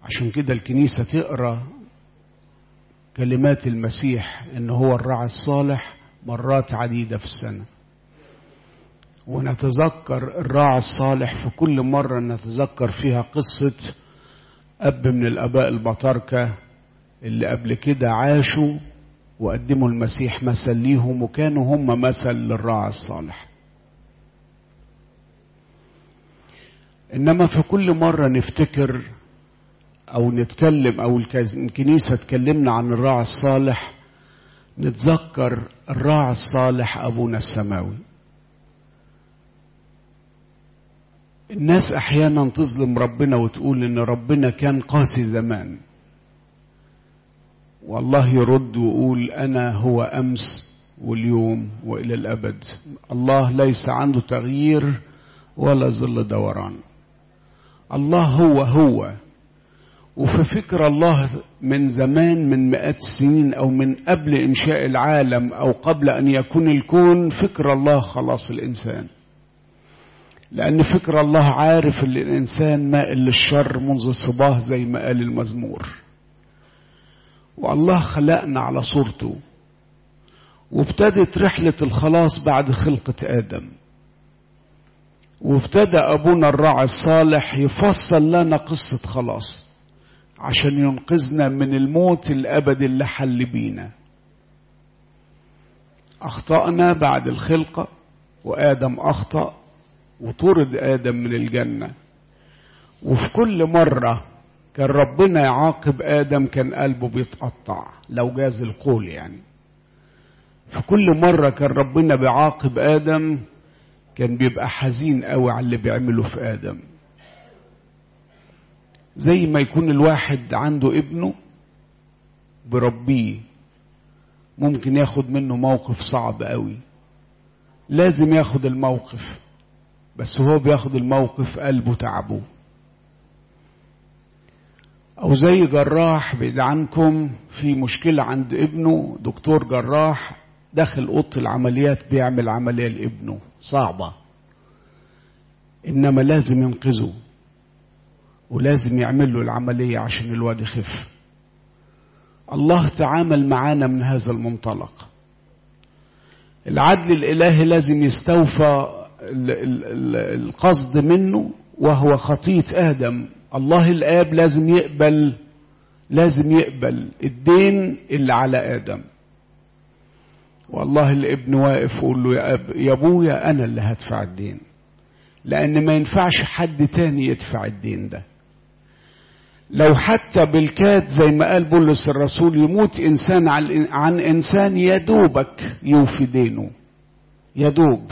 عشان كده الكنيسة تقرأ كلمات المسيح إن هو الراعي الصالح مرات عديدة في السنة ونتذكر الراعي الصالح في كل مرة نتذكر فيها قصة أب من الآباء البطاركة اللي قبل كده عاشوا وقدموا المسيح مثل ليهم وكانوا هم مثل للراعي الصالح إنما في كل مرة نفتكر أو نتكلم أو الكنيسة تكلمنا عن الراعي الصالح نتذكر الراعي الصالح أبونا السماوي الناس أحيانا تظلم ربنا وتقول إن ربنا كان قاسي زمان والله يرد ويقول أنا هو أمس واليوم وإلى الأبد الله ليس عنده تغيير ولا ظل دوران الله هو هو وفي فكر الله من زمان من مئات السنين أو من قبل إنشاء العالم أو قبل أن يكون الكون فكر الله خلاص الإنسان لأن فكر الله عارف أن الإنسان مائل للشر منذ الصباح زي ما قال المزمور والله خلقنا على صورته وابتدت رحلة الخلاص بعد خلقة آدم وابتدى أبونا الراعي الصالح يفصل لنا قصة خلاص عشان ينقذنا من الموت الأبدي اللي حل بينا أخطأنا بعد الخلقة وآدم أخطأ وطرد آدم من الجنة وفي كل مرة كان ربنا يعاقب آدم كان قلبه بيتقطع لو جاز القول يعني في كل مرة كان ربنا بيعاقب آدم كان بيبقى حزين قوي على اللي بيعمله في آدم زي ما يكون الواحد عنده ابنه بربيه ممكن ياخد منه موقف صعب قوي لازم ياخد الموقف بس هو بياخد الموقف قلبه تعبه او زي جراح بعيد عنكم في مشكلة عند ابنه دكتور جراح داخل اوضه العمليات بيعمل عملية لابنه صعبة انما لازم ينقذه ولازم يعمل له العملية عشان الواد يخف الله تعامل معانا من هذا المنطلق العدل الإلهي لازم يستوفى القصد منه وهو خطية آدم الله الآب لازم يقبل لازم يقبل الدين اللي على آدم والله الابن واقف يقول له يا, أب يا ابويا أنا اللي هدفع الدين لأن ما ينفعش حد تاني يدفع الدين ده لو حتى بالكاد زي ما قال بولس الرسول يموت إنسان عن إنسان يدوبك يوفي دينه يدوب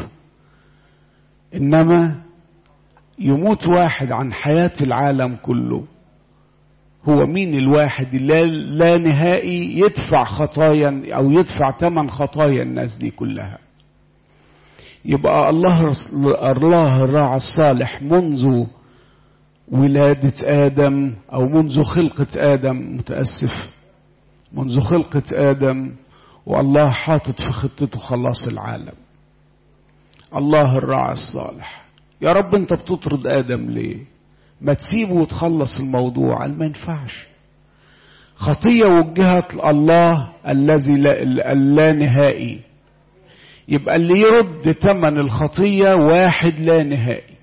إنما يموت واحد عن حياة العالم كله هو مين الواحد اللي لا نهائي يدفع خطايا أو يدفع ثمن خطايا الناس دي كلها يبقى الله الله الراعي الصالح منذ ولادة آدم أو منذ خلقة آدم متأسف منذ خلقة آدم والله حاطط في خطته خلاص العالم الله الراعي الصالح يا رب انت بتطرد آدم ليه ما تسيبه وتخلص الموضوع قال ما ينفعش خطية وجهت الله الذي لا, اللا نهائي يبقى اللي يرد ثمن الخطية واحد لا نهائي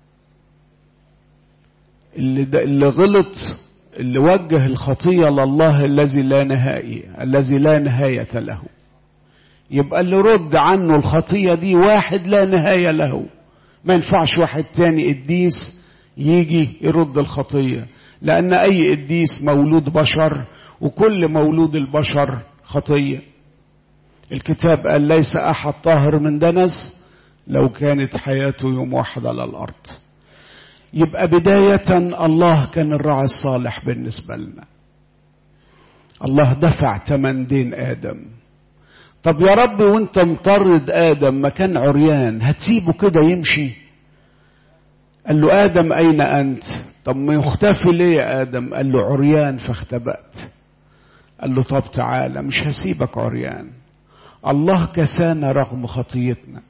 اللي, اللي غلط اللي وجه الخطية لله الذي لا نهائي الذي لا نهاية له يبقى اللي رد عنه الخطية دي واحد لا نهاية له ما ينفعش واحد تاني قديس يجي يرد الخطية لأن أي قديس مولود بشر وكل مولود البشر خطية الكتاب قال ليس أحد طاهر من دنس لو كانت حياته يوم واحد على الأرض يبقى بداية الله كان الراعي الصالح بالنسبة لنا الله دفع تمن دين آدم طب يا رب وانت مطرد آدم مكان عريان هتسيبه كده يمشي قال له آدم أين أنت طب ما يختفي ليه يا آدم قال له عريان فاختبأت قال له طب تعالى مش هسيبك عريان الله كسانا رغم خطيتنا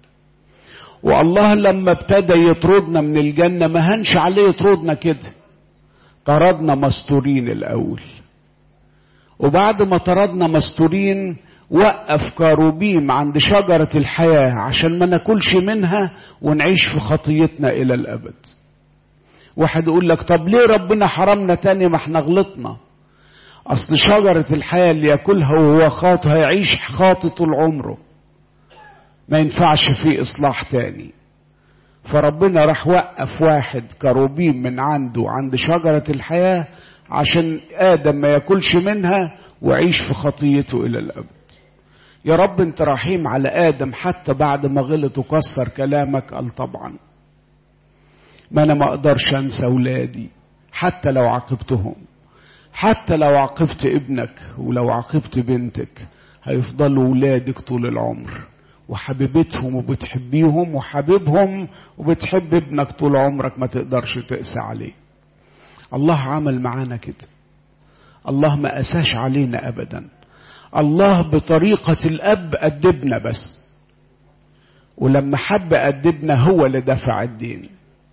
والله لما ابتدى يطردنا من الجنة ما هنش عليه يطردنا كده طردنا مستورين الأول وبعد ما طردنا مستورين وقف كاروبيم عند شجرة الحياة عشان ما ناكلش منها ونعيش في خطيتنا إلى الأبد واحد يقول لك طب ليه ربنا حرمنا تاني ما احنا غلطنا أصل شجرة الحياة اللي ياكلها وهو خاطئ هيعيش خاطئ طول عمره ما ينفعش فيه إصلاح تاني فربنا راح وقف واحد كروبيم من عنده عند شجرة الحياة عشان آدم ما ياكلش منها ويعيش في خطيته إلى الأبد يا رب انت رحيم على آدم حتى بعد ما غلط وكسر كلامك قال طبعا ما أنا ما أقدرش أنسى أولادي حتى لو عاقبتهم حتى لو عاقبت ابنك ولو عاقبت بنتك هيفضلوا ولادك طول العمر وحبيبتهم وبتحبيهم وحبيبهم وبتحب ابنك طول عمرك ما تقدرش تقسى عليه الله عمل معانا كده الله ما قساش علينا ابدا الله بطريقة الاب أدبنا بس ولما حب أدبنا هو اللي دفع الدين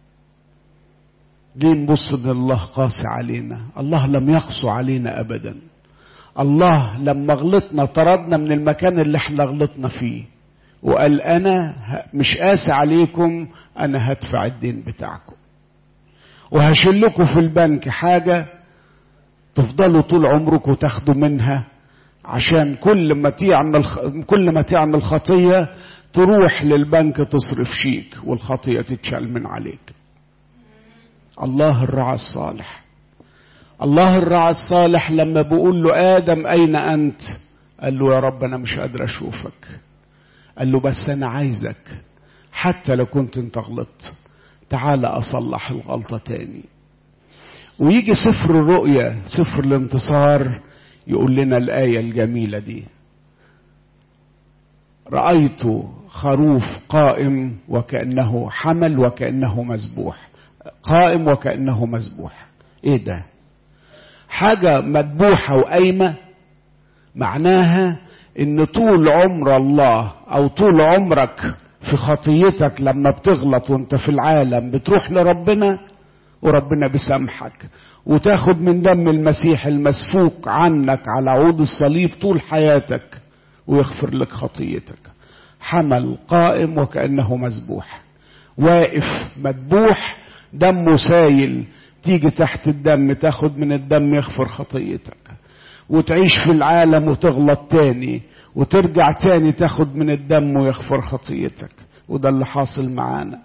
ليه نبص ان الله قاسي علينا الله لم يقسو علينا ابدا الله لما غلطنا طردنا من المكان اللي احنا غلطنا فيه وقال انا مش قاسي عليكم انا هدفع الدين بتاعكم وهشيلكم في البنك حاجة تفضلوا طول عمركم تاخدوا منها عشان كل ما تعمل كل ما تعمل خطية تروح للبنك تصرف شيك والخطية تتشال من عليك الله الرعى الصالح الله الرعى الصالح لما بيقول له آدم أين أنت قال له يا رب أنا مش قادر أشوفك قال له بس أنا عايزك حتى لو كنت أنت غلطت تعال أصلح الغلطة تاني ويجي سفر الرؤيا سفر الانتصار يقول لنا الآية الجميلة دي رأيت خروف قائم وكأنه حمل وكأنه مذبوح قائم وكأنه مذبوح ايه ده حاجة مذبوحة وقايمة معناها ان طول عمر الله او طول عمرك في خطيتك لما بتغلط وانت في العالم بتروح لربنا وربنا بيسامحك وتاخد من دم المسيح المسفوك عنك على عود الصليب طول حياتك ويغفر لك خطيتك حمل قائم وكأنه مذبوح واقف مذبوح دمه سايل تيجي تحت الدم تاخد من الدم يغفر خطيتك وتعيش في العالم وتغلط تاني وترجع تاني تاخد من الدم ويغفر خطيتك وده اللي حاصل معانا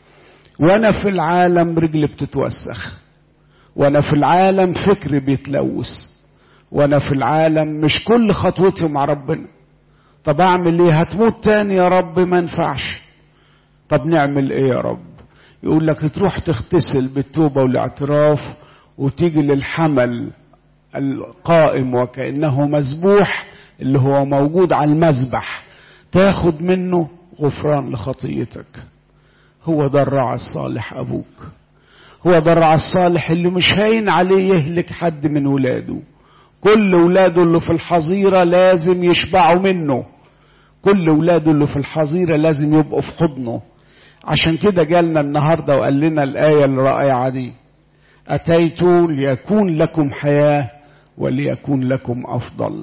وانا في العالم رجلي بتتوسخ وانا في العالم فكري بيتلوث وانا في العالم مش كل خطوتي مع ربنا طب اعمل ايه هتموت تاني يا رب ما ينفعش طب نعمل ايه يا رب يقول لك تروح تغتسل بالتوبة والاعتراف وتيجي للحمل القائم وكأنه مذبوح اللي هو موجود على المذبح تاخد منه غفران لخطيتك هو ده الرعى الصالح أبوك هو ده الرعى الصالح اللي مش هين عليه يهلك حد من ولاده كل ولاده اللي في الحظيرة لازم يشبعوا منه كل ولاده اللي في الحظيرة لازم يبقوا في حضنه عشان كده جالنا النهاردة وقال لنا الآية الرائعة دي أتيت ليكون لكم حياة وليكون لكم أفضل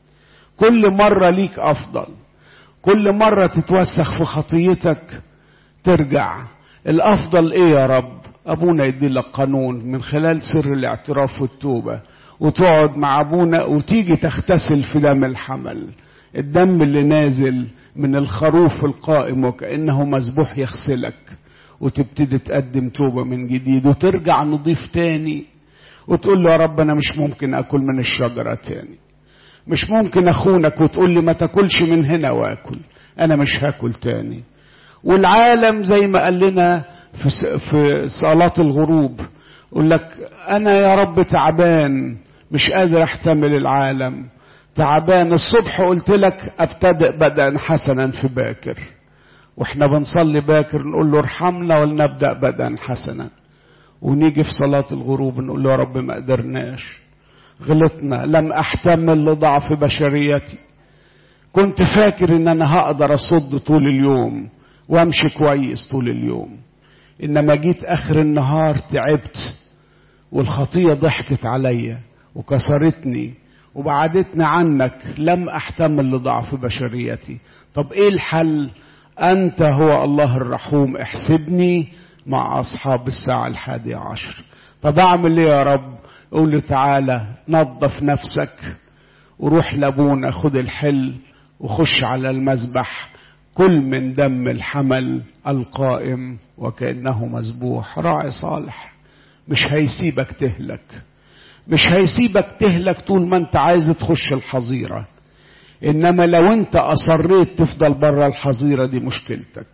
كل مرة ليك أفضل كل مرة تتوسخ في خطيتك ترجع الأفضل إيه يا رب أبونا يدي لك قانون من خلال سر الاعتراف والتوبة وتقعد مع أبونا وتيجي تغتسل في دم الحمل الدم اللي نازل من الخروف القائم وكأنه مذبوح يغسلك وتبتدي تقدم توبة من جديد وترجع نضيف تاني وتقول له يا رب أنا مش ممكن أكل من الشجرة تاني مش ممكن أخونك وتقول لي ما تاكلش من هنا وأكل أنا مش هاكل تاني والعالم زي ما قال لنا في في صلاة الغروب يقول لك أنا يا رب تعبان مش قادر أحتمل العالم تعبان الصبح قلت لك ابتدئ بدءا حسنا في باكر واحنا بنصلي باكر نقول له ارحمنا ولنبدا بدءا حسنا ونيجي في صلاه الغروب نقول له يا رب ما قدرناش غلطنا لم احتمل لضعف بشريتي كنت فاكر ان انا هقدر اصد طول اليوم وامشي كويس طول اليوم انما جيت اخر النهار تعبت والخطية ضحكت عليا وكسرتني وبعدتني عنك لم أحتمل لضعف بشريتي طب إيه الحل أنت هو الله الرحوم احسبني مع أصحاب الساعة الحادية عشر طب أعمل إيه يا رب قول له تعالى نظف نفسك وروح لابونا خد الحل وخش على المذبح كل من دم الحمل القائم وكأنه مذبوح راعي صالح مش هيسيبك تهلك مش هيسيبك تهلك طول ما انت عايز تخش الحظيرة انما لو انت اصريت تفضل بره الحظيرة دي مشكلتك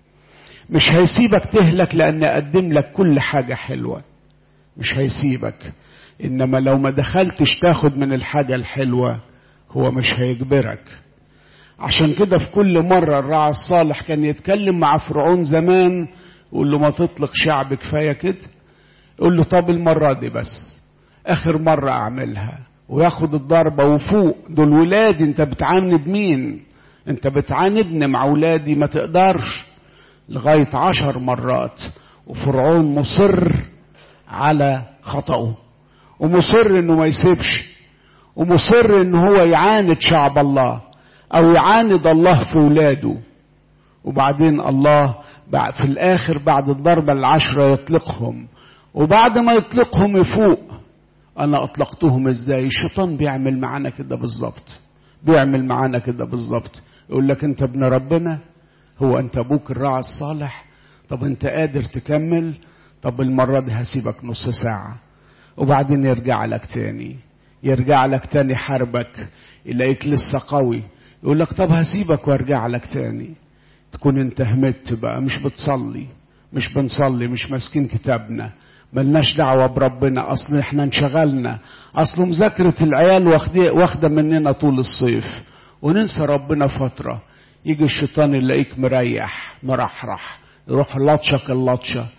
مش هيسيبك تهلك لان اقدم لك كل حاجة حلوة مش هيسيبك انما لو ما دخلتش تاخد من الحاجة الحلوة هو مش هيجبرك عشان كده في كل مرة الراعي الصالح كان يتكلم مع فرعون زمان يقول له ما تطلق شعب كفاية كده يقول له طب المرة دي بس اخر مرة اعملها وياخد الضربة وفوق دول ولادي انت بتعاند مين انت بتعاندني مع ولادي ما تقدرش لغاية عشر مرات وفرعون مصر على خطأه ومصر انه ما يسيبش ومصر ان هو يعاند شعب الله او يعاند الله في ولاده وبعدين الله في الاخر بعد الضربة العشرة يطلقهم وبعد ما يطلقهم يفوق انا اطلقتهم ازاي الشيطان بيعمل معانا كده بالظبط بيعمل معانا كده بالظبط يقول لك انت ابن ربنا هو انت ابوك الراعي الصالح طب انت قادر تكمل طب المرة دي هسيبك نص ساعة وبعدين يرجع لك تاني يرجع لك تاني حربك يلاقيك لسه قوي يقول لك طب هسيبك وارجع لك تاني تكون انت همت بقى مش بتصلي مش بنصلي مش ماسكين كتابنا ملناش دعوة بربنا أصل إحنا انشغلنا أصل مذاكرة العيال واخدة مننا طول الصيف وننسى ربنا فترة يجي الشيطان يلاقيك مريح مرحرح يروح لطشك اللطشة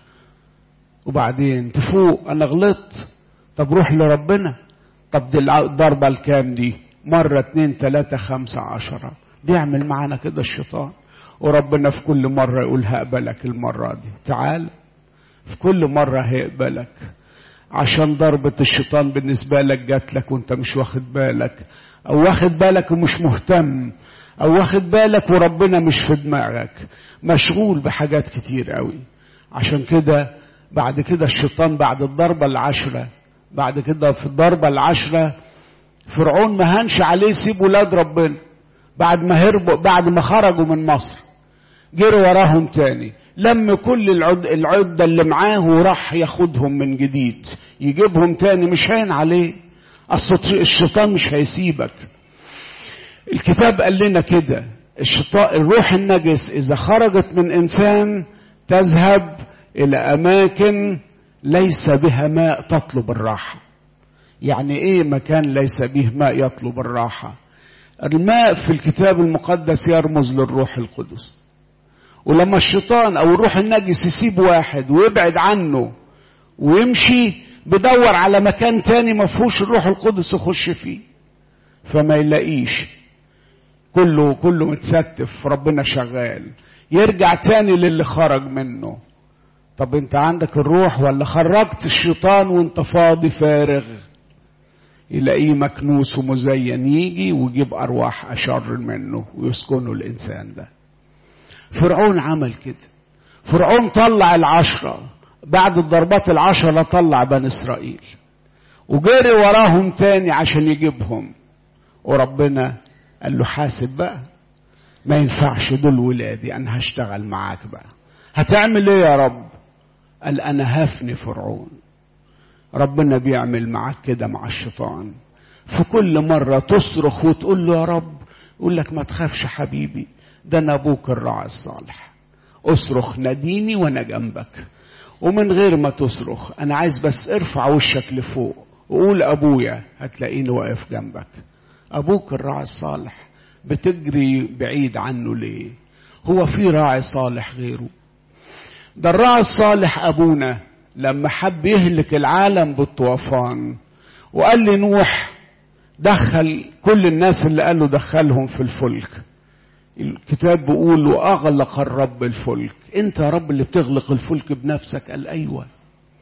وبعدين تفوق أنا غلطت طب روح لربنا طب دي الضربة الكام دي مرة اتنين تلاتة خمسة عشرة بيعمل معانا كده الشيطان وربنا في كل مرة يقول هقبلك المرة دي تعال في كل مرة هيقبلك عشان ضربة الشيطان بالنسبة لك جات لك وانت مش واخد بالك او واخد بالك ومش مهتم او واخد بالك وربنا مش في دماغك مشغول بحاجات كتير قوي عشان كده بعد كده الشيطان بعد الضربة العشرة بعد كده في الضربة العشرة فرعون ما هنش عليه سيب ولاد ربنا بعد ما هربوا بعد ما خرجوا من مصر جري وراهم تاني لم كل العد العدة اللي معاه وراح ياخدهم من جديد يجيبهم تاني مش هين عليه اصل الشيطان مش هيسيبك الكتاب قال لنا كده الشيطان الروح النجس اذا خرجت من انسان تذهب الى اماكن ليس بها ماء تطلب الراحه يعني ايه مكان ليس به ماء يطلب الراحه الماء في الكتاب المقدس يرمز للروح القدس ولما الشيطان او الروح النجس يسيب واحد ويبعد عنه ويمشي بدور على مكان تاني ما فيهوش الروح القدس يخش فيه فما يلاقيش كله كله متستف ربنا شغال يرجع تاني للي خرج منه طب انت عندك الروح ولا خرجت الشيطان وانت فاضي فارغ يلاقيه مكنوس ومزين يجي ويجيب ارواح اشر منه ويسكنوا الانسان ده فرعون عمل كده فرعون طلع العشرة بعد الضربات العشرة طلع بني إسرائيل وجري وراهم تاني عشان يجيبهم وربنا قال له حاسب بقى ما ينفعش دول ولادي أنا هشتغل معاك بقى هتعمل ايه يا رب قال أنا هفني فرعون ربنا بيعمل معاك كده مع الشيطان في كل مرة تصرخ وتقول له يا رب يقول لك ما تخافش حبيبي ده انا ابوك الراعي الصالح اصرخ ناديني وانا جنبك ومن غير ما تصرخ انا عايز بس ارفع وشك لفوق وقول ابويا هتلاقيني واقف جنبك ابوك الراعي الصالح بتجري بعيد عنه ليه هو في راعي صالح غيره ده الراعي الصالح ابونا لما حب يهلك العالم بالطوفان وقال لي نوح دخل كل الناس اللي قال له دخلهم في الفلك الكتاب بيقول واغلق الرب الفلك انت يا رب اللي بتغلق الفلك بنفسك قال ايوه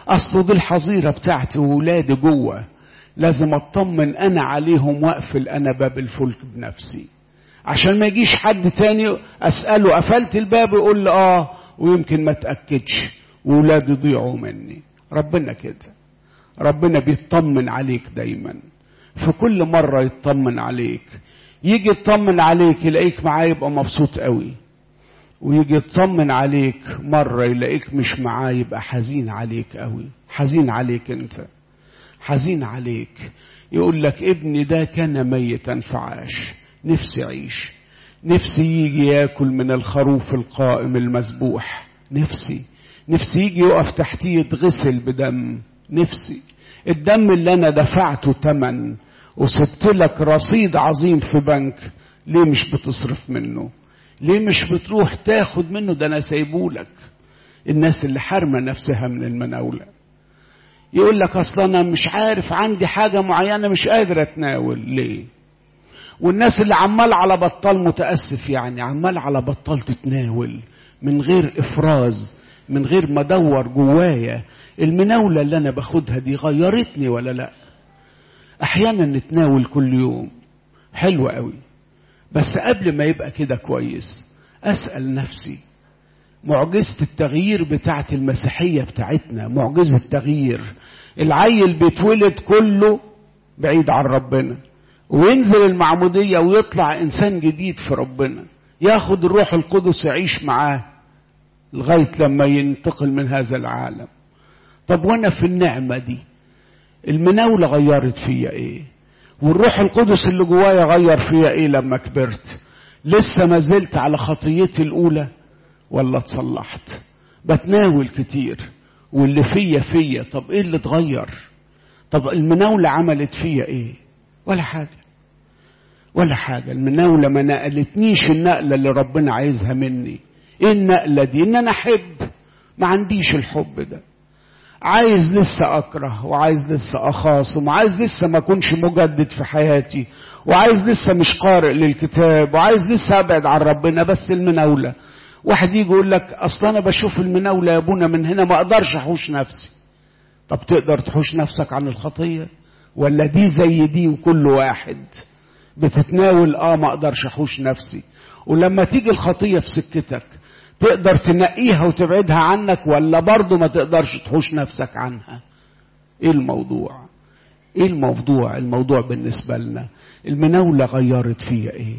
اصله دي الحظيره بتاعتي وولادي جوه لازم اطمن انا عليهم واقفل انا باب الفلك بنفسي عشان ما يجيش حد تاني اساله قفلت الباب يقول لي اه ويمكن ما تاكدش وولادي يضيعوا مني ربنا كده ربنا بيطمن عليك دايما في كل مرة يطمن عليك يجي يطمن عليك يلاقيك معاه يبقى مبسوط قوي ويجي يطمن عليك مرة يلاقيك مش معاه يبقى حزين عليك قوي حزين عليك انت حزين عليك يقول لك ابني ده كان ميتا فعاش نفسي اعيش نفسي يجي ياكل من الخروف القائم المذبوح نفسي نفسي يجي يقف تحتيه يتغسل بدم نفسي الدم اللي انا دفعته تمن وسبت لك رصيد عظيم في بنك ليه مش بتصرف منه ليه مش بتروح تاخد منه ده انا سايبولك الناس اللي حارمه نفسها من المناوله يقول لك اصل انا مش عارف عندي حاجه معينه مش قادر اتناول ليه والناس اللي عمال على بطال متاسف يعني عمال على بطال تتناول من غير افراز من غير ما ادور جوايا المناوله اللي انا باخدها دي غيرتني ولا لا احيانا نتناول كل يوم حلو قوي بس قبل ما يبقى كده كويس اسال نفسي معجزه التغيير بتاعت المسيحيه بتاعتنا معجزه تغيير العيل بيتولد كله بعيد عن ربنا وينزل المعموديه ويطلع انسان جديد في ربنا ياخد الروح القدس يعيش معاه لغايه لما ينتقل من هذا العالم طب وانا في النعمه دي المناوله غيرت فيا ايه والروح القدس اللي جوايا غير فيا ايه لما كبرت لسه ما زلت على خطيتي الاولى ولا اتصلحت بتناول كتير واللي فيا فيا طب ايه اللي اتغير طب المناوله عملت فيا ايه ولا حاجه ولا حاجه المناوله ما نقلتنيش النقله اللي ربنا عايزها مني ايه النقله دي ان انا احب ما عنديش الحب ده عايز لسه اكره وعايز لسه اخاصم وعايز لسه ما اكونش مجدد في حياتي وعايز لسه مش قارئ للكتاب وعايز لسه ابعد عن ربنا بس المناوله واحد يجي يقول لك اصل انا بشوف المناوله يا ابونا من هنا ما اقدرش احوش نفسي طب تقدر تحوش نفسك عن الخطيه ولا دي زي دي وكل واحد بتتناول اه ما اقدرش احوش نفسي ولما تيجي الخطيه في سكتك تقدر تنقيها وتبعدها عنك ولا برضه ما تقدرش تحوش نفسك عنها ايه الموضوع ايه الموضوع الموضوع بالنسبة لنا المناولة غيرت فيا ايه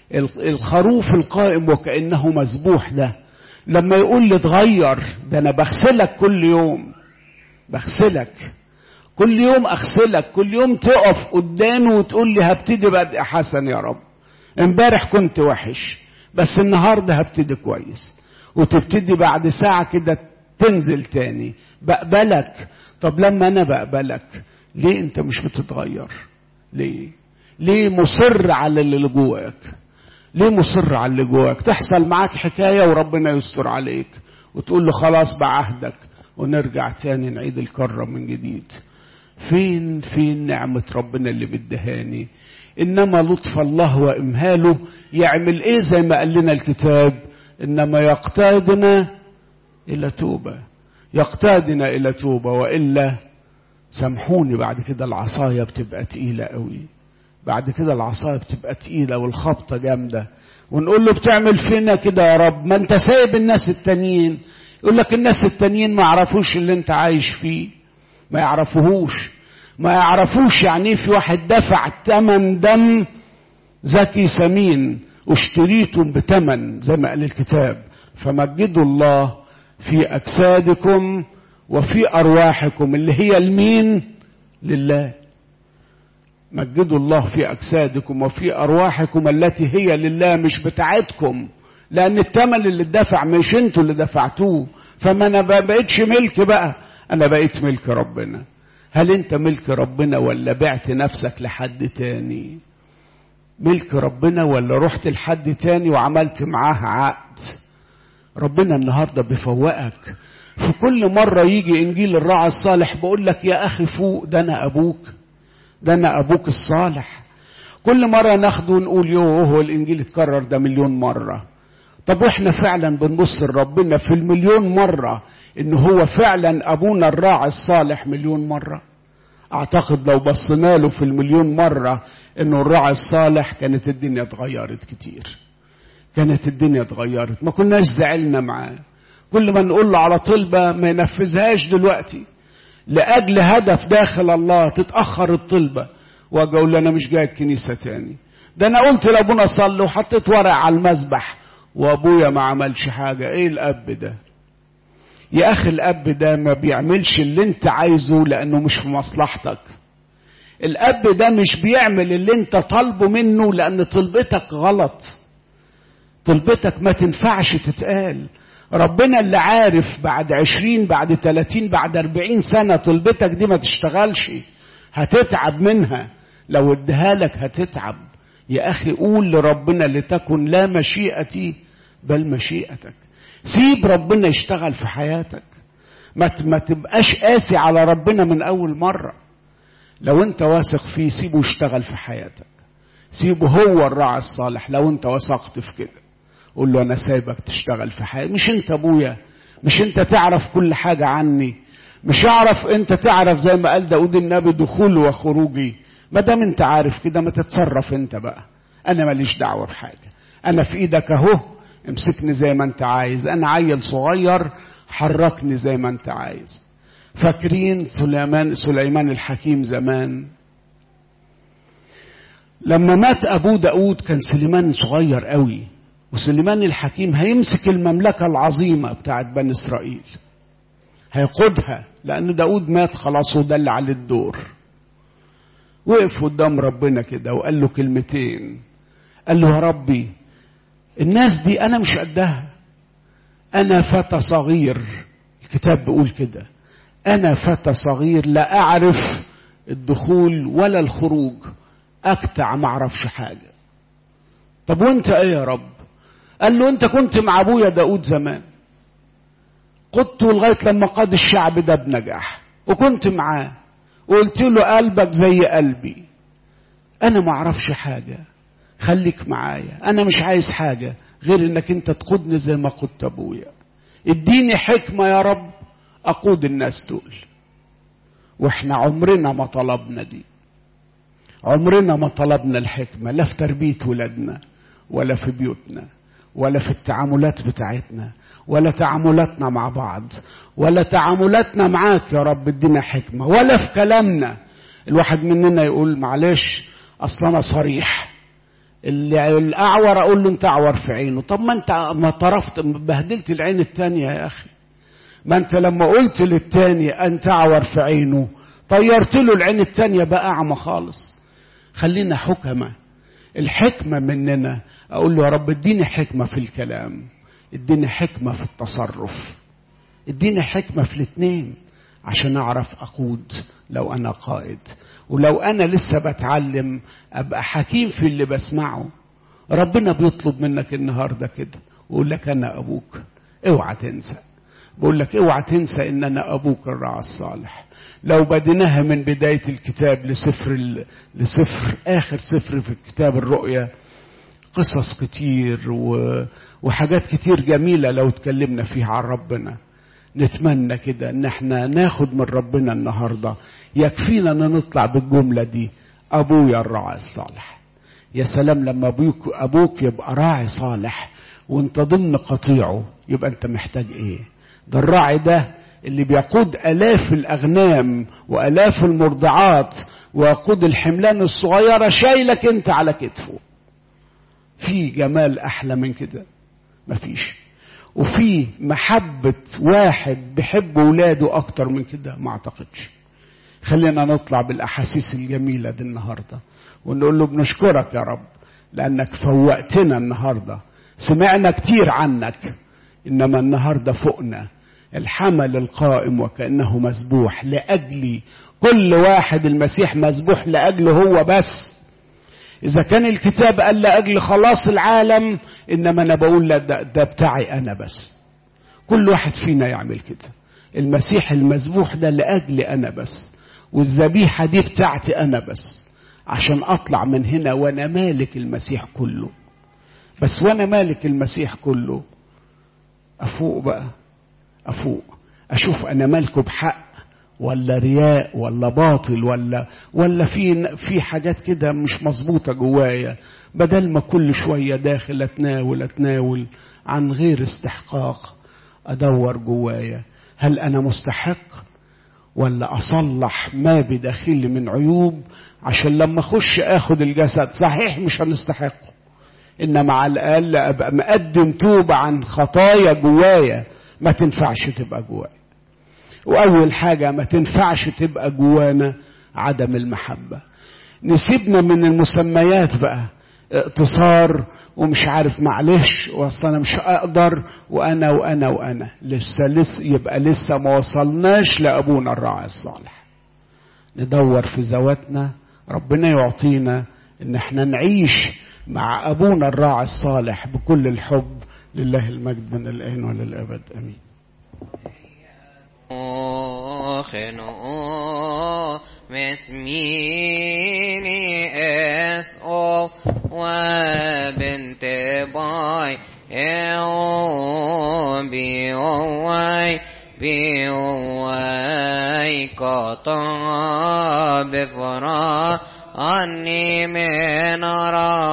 الخروف القائم وكأنه مذبوح ده لما يقول لي اتغير ده انا بغسلك كل يوم بغسلك كل يوم اغسلك كل يوم تقف قدامي وتقول لي هبتدي بدء حسن يا رب امبارح كنت وحش بس النهارده هبتدي كويس وتبتدي بعد ساعة كده تنزل تاني بقبلك طب لما أنا بقبلك ليه أنت مش بتتغير ليه ليه مصر على اللي جواك ليه مصر على اللي جواك تحصل معاك حكاية وربنا يستر عليك وتقول له خلاص بعهدك ونرجع تاني نعيد الكرة من جديد فين فين نعمة ربنا اللي بدهاني إنما لطف الله وإمهاله يعمل إيه زي ما قال لنا الكتاب إنما يقتادنا إلى توبة يقتادنا إلى توبة وإلا سامحوني بعد كده العصاية بتبقى تقيلة قوي بعد كده العصاية بتبقى تقيلة والخبطة جامدة ونقول له بتعمل فينا كده يا رب ما انت سايب الناس التانيين يقول لك الناس التانيين ما يعرفوش اللي انت عايش فيه ما يعرفوهوش ما يعرفوش يعني في واحد دفع تمن دم زكي سمين واشتريتم بتمن زي ما قال الكتاب فمجدوا الله في أجسادكم وفي أرواحكم اللي هي المين لله مجدوا الله في أجسادكم وفي أرواحكم التي هي لله مش بتاعتكم لأن الثمن اللي اتدفع مش انتوا اللي دفعتوه فما أنا بقيتش ملك بقى أنا بقيت ملك ربنا هل أنت ملك ربنا ولا بعت نفسك لحد تاني ملك ربنا ولا رحت لحد تاني وعملت معاه عقد ربنا النهاردة بيفوقك في كل مرة يجي إنجيل الراعي الصالح بقول لك يا أخي فوق ده أنا أبوك ده أنا أبوك الصالح كل مرة ناخده ونقول يوه هو الإنجيل اتكرر ده مليون مرة طب واحنا فعلا بنبص لربنا في المليون مرة ان هو فعلا ابونا الراعي الصالح مليون مرة اعتقد لو بصينا له في المليون مرة انه الراعي الصالح كانت الدنيا اتغيرت كتير كانت الدنيا اتغيرت ما كناش زعلنا معاه كل ما نقول له على طلبة ما ينفذهاش دلوقتي لأجل هدف داخل الله تتأخر الطلبة واجي اقول له انا مش جاي الكنيسة تاني ده انا قلت لابونا صلي وحطيت ورق على المذبح وابويا ما عملش حاجة ايه الاب ده يا اخي الاب ده ما بيعملش اللي انت عايزه لانه مش في مصلحتك الاب ده مش بيعمل اللي انت طالبه منه لان طلبتك غلط طلبتك ما تنفعش تتقال ربنا اللي عارف بعد عشرين بعد تلاتين بعد اربعين سنة طلبتك دي ما تشتغلش هتتعب منها لو اديها لك هتتعب يا اخي قول لربنا لتكن لا مشيئتي بل مشيئتك سيب ربنا يشتغل في حياتك ما ما تبقاش قاسي على ربنا من اول مره لو انت واثق فيه سيبه يشتغل في حياتك سيبه هو الراعي الصالح لو انت وثقت في كده قول له انا سايبك تشتغل في حياتي مش انت ابويا مش انت تعرف كل حاجه عني مش اعرف انت تعرف زي ما قال داود النبي دخولي وخروجي ما دام انت عارف كده ما تتصرف انت بقى انا ماليش دعوه بحاجه انا في ايدك اهو امسكني زي ما انت عايز انا عيل صغير حركني زي ما انت عايز فاكرين سليمان سليمان الحكيم زمان لما مات ابوه داود كان سليمان صغير قوي وسليمان الحكيم هيمسك المملكة العظيمة بتاعت بني إسرائيل هيقودها لأن داود مات خلاص وده اللي عليه الدور وقف قدام ربنا كده وقال له كلمتين قال له يا ربي الناس دي أنا مش قدها أنا فتى صغير الكتاب بيقول كده أنا فتى صغير لا أعرف الدخول ولا الخروج أكتع ما أعرفش حاجة طب وأنت إيه يا رب قال له أنت كنت مع أبويا داود زمان قدت لغاية لما قاد الشعب ده بنجاح وكنت معاه وقلت له قلبك زي قلبي أنا ما أعرفش حاجة خليك معايا أنا مش عايز حاجة غير إنك أنت تقودني زي ما قدت أبويا اديني حكمة يا رب أقود الناس دول وإحنا عمرنا ما طلبنا دي عمرنا ما طلبنا الحكمة لا في تربية ولادنا ولا في بيوتنا ولا في التعاملات بتاعتنا ولا تعاملاتنا مع بعض ولا تعاملاتنا معاك يا رب ادينا حكمة ولا في كلامنا الواحد مننا يقول معلش اصل انا صريح اللي الاعور اقول له انت اعور في عينه طب ما انت ما طرفت بهدلت العين التانية يا اخي ما انت لما قلت للتاني انت اعور في عينه طيرت له العين التانية بقى اعمى خالص خلينا حكمة الحكمة مننا اقول له يا رب اديني حكمة في الكلام اديني حكمة في التصرف اديني حكمة في الاتنين عشان اعرف اقود لو انا قائد ولو انا لسه بتعلم ابقى حكيم في اللي بسمعه ربنا بيطلب منك النهارده كده ويقول لك انا ابوك اوعى تنسى بقول لك اوعى تنسى ان انا ابوك الراعي الصالح لو بديناها من بدايه الكتاب لسفر ال... لسفر اخر سفر في كتاب الرؤيا قصص كتير و... وحاجات كتير جميله لو اتكلمنا فيها عن ربنا نتمنى كده ان احنا ناخد من ربنا النهارده يكفينا ان نطلع بالجمله دي ابويا الراعي الصالح يا سلام لما ابوك ابوك يبقى راعي صالح وانت ضمن قطيعه يبقى انت محتاج ايه ده الراعي ده اللي بيقود الاف الاغنام والاف المرضعات ويقود الحملان الصغيره شايلك انت على كتفه في جمال احلى من كده مفيش وفي محبة واحد بيحب ولاده أكتر من كده ما أعتقدش خلينا نطلع بالأحاسيس الجميلة دي النهاردة ونقول له بنشكرك يا رب لأنك فوقتنا النهاردة سمعنا كتير عنك إنما النهاردة فوقنا الحمل القائم وكأنه مسبوح لأجلي كل واحد المسيح مسبوح لأجله هو بس إذا كان الكتاب قال لأجل خلاص العالم إنما أنا بقول لا ده, ده بتاعي أنا بس كل واحد فينا يعمل كده المسيح المذبوح ده لأجلي أنا بس والذبيحة دي بتاعتي أنا بس عشان أطلع من هنا وأنا مالك المسيح كله بس وأنا مالك المسيح كله أفوق بقى أفوق اشوف انا مالكه بحق ولا رياء ولا باطل ولا ولا في في حاجات كده مش مظبوطه جوايا بدل ما كل شويه داخل اتناول اتناول عن غير استحقاق ادور جوايا هل انا مستحق ولا اصلح ما بداخلي من عيوب عشان لما اخش اخد الجسد صحيح مش هنستحقه انما على الاقل ابقى مقدم توبه عن خطايا جوايا ما تنفعش تبقى جوايا واول حاجه ما تنفعش تبقى جوانا عدم المحبه نسيبنا من المسميات بقى اقتصار ومش عارف معلش واصل انا مش اقدر وانا وانا وانا لسه لسه يبقى لسه ما وصلناش لابونا الراعي الصالح ندور في ذواتنا ربنا يعطينا ان احنا نعيش مع ابونا الراعي الصالح بكل الحب لله المجد من الان وللابد امين خنو مسميني اس او وبنت باي او بي او واي بي او واي قطع بفرا عني من را